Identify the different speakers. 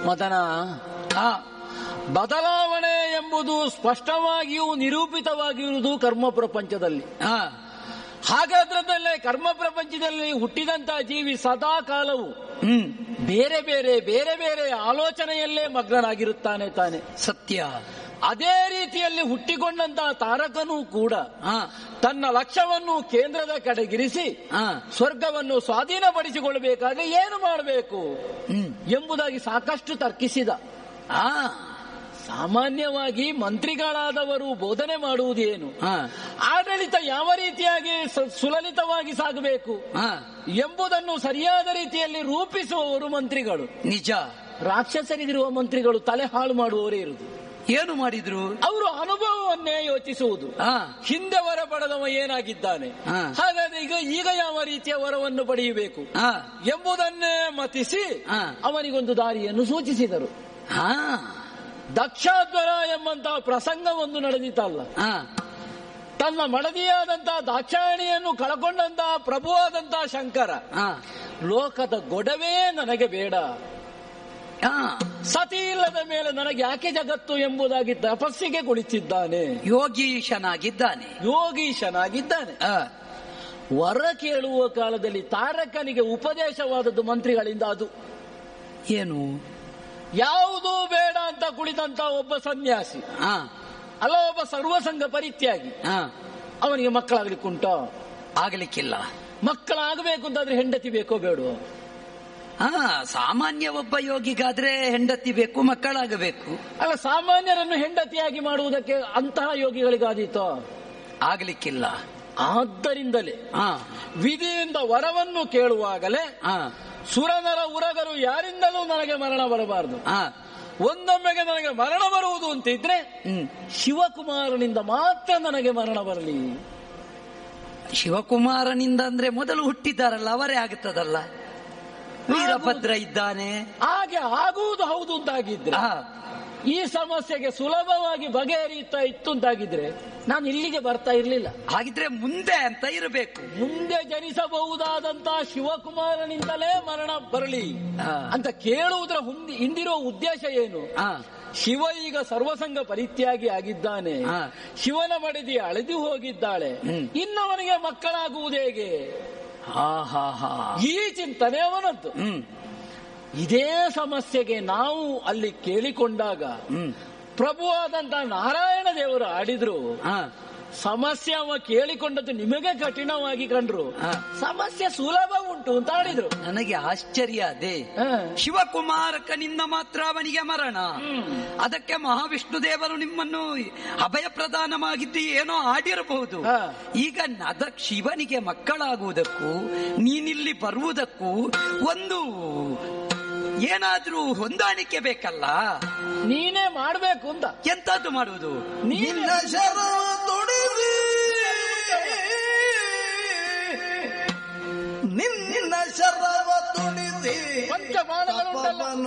Speaker 1: ಮದನ
Speaker 2: ಆ,
Speaker 1: ಬದಲಾವಣೆ ಎಂಬುದು ಸ್ಪಷ್ಟವಾಗಿಯೂ ನಿರೂಪಿತವಾಗಿರುವುದು ಕರ್ಮ ಪ್ರಪಂಚದಲ್ಲಿ
Speaker 2: ಆ,
Speaker 1: ಹಾಗಾದ್ರದಲ್ಲೇ ಕರ್ಮ ಪ್ರಪಂಚದಲ್ಲಿ ಹುಟ್ಟಿದಂತ ಜೀವಿ ಸದಾ ಕಾಲವು
Speaker 2: ಹ್ಮ್
Speaker 1: ಬೇರೆ ಬೇರೆ ಬೇರೆ ಬೇರೆ ಆಲೋಚನೆಯಲ್ಲೇ ಮಗ್ನನಾಗಿರುತ್ತಾನೆ ತಾನೆ
Speaker 2: ಸತ್ಯ
Speaker 1: ಅದೇ ರೀತಿಯಲ್ಲಿ ಹುಟ್ಟಿಕೊಂಡಂತಹ ತಾರಕನೂ ಕೂಡ
Speaker 2: ಆ,
Speaker 1: ತನ್ನ ಲಕ್ಷ್ಯವನ್ನು ಕೇಂದ್ರದ ಕಡೆಗಿರಿಸಿ
Speaker 2: ಆ,
Speaker 1: ಸ್ವರ್ಗವನ್ನು ಸ್ವಾಧೀನಪಡಿಸಿಕೊಳ್ಳಬೇಕಾದ್ರೆ ಏನು ಮಾಡಬೇಕು
Speaker 2: ಹ್ಮ್
Speaker 1: ಎಂಬುದಾಗಿ ಸಾಕಷ್ಟು ತರ್ಕಿಸಿದ
Speaker 2: ಆ,
Speaker 1: ಸಾಮಾನ್ಯವಾಗಿ ಮಂತ್ರಿಗಳಾದವರು ಬೋಧನೆ ಮಾಡುವುದೇನು
Speaker 2: ಆ,
Speaker 1: ಆಡಳಿತ ಯಾವ ರೀತಿಯಾಗಿ ಸ- ಸುಲಲಿತವಾಗಿ ಸಾಗಬೇಕು
Speaker 2: ಆ,
Speaker 1: ಎಂಬುದನ್ನು ಸರಿಯಾದ ರೀತಿಯಲ್ಲಿ ರೂಪಿಸುವವರು ಮಂತ್ರಿಗಳು
Speaker 2: ನಿಜ
Speaker 1: ರಾಕ್ಷಸರಿಗಿರುವ ಮಂತ್ರಿಗಳು ತಲೆ ಹಾಳು ಮಾಡುವವರೇ ಇರುವುದು
Speaker 2: ಏನು ಮಾಡಿದ್ರು
Speaker 1: ಅವರು ಅನುಭವವನ್ನೇ ಯೋಚಿಸುವುದು
Speaker 2: ಆ,
Speaker 1: ಹಿಂದೆ ವರ ಪಡೆದವ ಏನಾಗಿದ್ದಾನೆ
Speaker 2: ಹಾ.
Speaker 1: ಹಾಗಾದ್ರೆ ಈಗ ಈಗ ಯಾವ ರೀತಿಯ ವರವನ್ನು ಪಡೆಯಬೇಕು
Speaker 2: ಆ,
Speaker 1: ಎಂಬುದನ್ನೇ ಮತಿಸಿ
Speaker 2: ಹಾ.
Speaker 1: ಅವನಿಗೊಂದು ದಾರಿಯನ್ನು ಸೂಚಿಸಿದರು
Speaker 2: ಆ,
Speaker 1: ದಕ್ಷಾಧ್ವರ ಎಂಬಂತಹ ಪ್ರಸಂಗವೊಂದು ನಡೆದಿತ್ತಲ್ಲ
Speaker 2: ಆ,
Speaker 1: ತನ್ನ ಮಡದಿಯಾದಂತಹ ದಾಕ್ಷಾಯಣಿಯನ್ನು ಕಳಕೊಂಡಂತಹ ಪ್ರಭುವಾದಂತಹ ಶಂಕರ
Speaker 2: ಆ,
Speaker 1: ಲೋಕದ ಗೊಡವೇ ನನಗೆ ಬೇಡ
Speaker 2: ಆ,
Speaker 1: ಸತಿ ಇಲ್ಲದ ಮೇಲೆ ನನಗೆ ಯಾಕೆ ಜಗತ್ತು ಎಂಬುದಾಗಿ ತಪಸ್ಸಿಗೆ ಕುಳಿತಿದ್ದಾನೆ
Speaker 2: ಯೋಗೀಶನಾಗಿದ್ದಾನೆ
Speaker 1: ಯೋಗೀಶನಾಗಿದ್ದಾನೆ
Speaker 2: ಆ,
Speaker 1: ವರ ಕೇಳುವ ಕಾಲದಲ್ಲಿ ತಾರಕನಿಗೆ ಉಪದೇಶವಾದದ್ದು ಮಂತ್ರಿಗಳಿಂದ ಅದು
Speaker 2: ಏನು
Speaker 1: ಯಾವುದೂ ಬೇಡ ಅಂತ ಕುಳಿತಂತ ಒಬ್ಬ ಸನ್ಯಾಸಿ
Speaker 2: ಆ,
Speaker 1: ಅಲ್ಲ ಒಬ್ಬ ಸರ್ವಸಂಗ ಪರಿತ್ಯಾಗಿ
Speaker 2: ಆ,
Speaker 1: ಅವನಿಗೆ ಮಕ್ಕಳಾಗ್ಲಿಕ್ಕುಂಟ
Speaker 2: ಆಗ್ಲಿಕ್ಕಿಲ್ಲ
Speaker 1: ಮಕ್ಕಳಾಗಬೇಕು ಅಂತಾದ್ರೆ ಹೆಂಡತಿ ಬೇಕೋ ಬೇಡೋ
Speaker 2: ಆ ಸಾಮಾನ್ಯ ಒಬ್ಬ ಯೋಗಿಗಾದ್ರೆ ಹೆಂಡತಿ ಬೇಕು ಮಕ್ಕಳಾಗಬೇಕು
Speaker 1: ಅಲ್ಲ ಸಾಮಾನ್ಯರನ್ನು ಹೆಂಡತಿಯಾಗಿ ಮಾಡುವುದಕ್ಕೆ ಅಂತಹ ಯೋಗಿಗಳಿಗಾದೀತೋ
Speaker 2: ಆಗ್ಲಿಕ್ಕಿಲ್ಲ
Speaker 1: ಆದ್ದರಿಂದಲೇ
Speaker 2: ಆ,
Speaker 1: ವಿಧಿಯಿಂದ ವರವನ್ನು ಕೇಳುವಾಗಲೇ
Speaker 2: ಆ,
Speaker 1: ಸುರನರ ಉರಗರು ಯಾರಿಂದಲೂ ನನಗೆ ಮರಣ ಬರಬಾರದು
Speaker 2: ಆ,
Speaker 1: ಒಂದೊಮ್ಮೆಗೆ ನನಗೆ ಮರಣ ಬರುವುದು ಅಂತಿದ್ರೆ
Speaker 2: ಹ್ಮ್
Speaker 1: ಶಿವಕುಮಾರನಿಂದ ಮಾತ್ರ ನನಗೆ ಮರಣ ಬರಲಿ
Speaker 2: ಶಿವಕುಮಾರನಿಂದ ಅಂದ್ರೆ ಮೊದಲು ಹುಟ್ಟಿದ್ದಾರಲ್ಲ ಅವರೇ ಆಗುತ್ತದಲ್ಲ ವೀರಭದ್ರ ಇದ್ದಾನೆ
Speaker 1: ಹಾಗೆ ಆಗುವುದು ಹೌದು ಅಂತಾಗಿದ್ರೆ
Speaker 2: ಆ,
Speaker 1: ಈ ಸಮಸ್ಯೆಗೆ ಸುಲಭವಾಗಿ ಬಗೆಹರಿಯುತ್ತಾ ಇತ್ತು ಅಂತಾಗಿದ್ರೆ ನಾನು ಇಲ್ಲಿಗೆ ಬರ್ತಾ ಇರ್ಲಿಲ್ಲ
Speaker 2: ಹಾಗಿದ್ರೆ ಮುಂದೆ ಅಂತ ಇರಬೇಕು
Speaker 1: ಮುಂದೆ ಜನಿಸಬಹುದಾದಂತಹ ಶಿವಕುಮಾರನಿಂದಲೇ ಮರಣ ಬರಲಿ
Speaker 2: ಆ.
Speaker 1: ಅಂತ ಕೇಳುವುದರ ಹುಂದಿ ಹಿಂದಿರೋ ಉದ್ದೇಶ ಏನು
Speaker 2: ಆ,
Speaker 1: ಶಿವ ಈಗ ಸರ್ವಸಂಗ ಪರಿತ್ಯಾಗಿ ಆಗಿದ್ದಾನೆ
Speaker 2: ಆ.
Speaker 1: ಶಿವನ ಮಡದಿ ಅಳೆದು ಹೋಗಿದ್ದಾಳೆ
Speaker 2: ಹ್ಮ್.
Speaker 1: ಇನ್ನವನಿಗೆ ಮಕ್ಕಳಾಗುವುದು ಹೇಗೆ
Speaker 2: ಹಾ ಹಾ ಹಾ
Speaker 1: ಈ ಚಿಂತನೆ ಅವನದ್ದು
Speaker 2: ಹ್ಮ್
Speaker 1: ಇದೇ ಸಮಸ್ಯೆಗೆ ನಾವು ಅಲ್ಲಿ ಕೇಳಿಕೊಂಡಾಗ
Speaker 2: ಹ್ಮ್
Speaker 1: ಪ್ರಭುವಾದಂತಹ ನಾರಾಯಣ ದೇವರು ಆಡಿದ್ರು
Speaker 2: ಆ,
Speaker 1: ಸಮಸ್ಯೆ ಅವ ಕೇಳಿಕೊಂಡದ್ದು ನಿಮಗೆ ಕಠಿಣವಾಗಿ ಕಂಡ್ರು
Speaker 2: ಆ.
Speaker 1: ಸಮಸ್ಯೆ ಸುಲಭ ಉಂಟು ಅಂತ ಆಡಿದ್ರು
Speaker 2: ನನಗೆ ಆಶ್ಚರ್ಯ ಅದೇ
Speaker 1: ಹ.
Speaker 2: ಶಿವಕುಮಾರಕನಿಂದ ಮಾತ್ರ ಅವನಿಗೆ ಮರಣ
Speaker 1: ಹ್ಮ್.
Speaker 2: ಅದಕ್ಕೆ ಮಹಾವಿಷ್ಣು ದೇವರು ನಿಮ್ಮನ್ನು ಅಭಯ ಪ್ರದಾನವಾಗಿದ್ದು ಏನೋ ಆಡಿರಬಹುದು
Speaker 1: ಹಾ.
Speaker 2: ಈಗ ಅದ ಶಿವನಿಗೆ ಮಕ್ಕಳಾಗುವುದಕ್ಕೂ ನೀನಿಲ್ಲಿ ಬರುವುದಕ್ಕೂ ಒಂದು ಏನಾದ್ರೂ ಹೊಂದಾಣಿಕೆ ಬೇಕಲ್ಲ
Speaker 1: ನೀನೇ ಮಾಡ್ಬೇಕು ಅಂತ
Speaker 2: ಎಂತದ್ದು ಮಾಡುವುದು
Speaker 1: ನೀನೇ
Speaker 3: ನಿನ್ನ ಶರವ ತೊಡಿಸಿ ನಿನ್ನ ಶರವ ತೊಡಿಸಿ
Speaker 1: ಪಂಚಬಾಣಗಳುಂಟಲ್ಲ
Speaker 3: ತಪವನ್ನು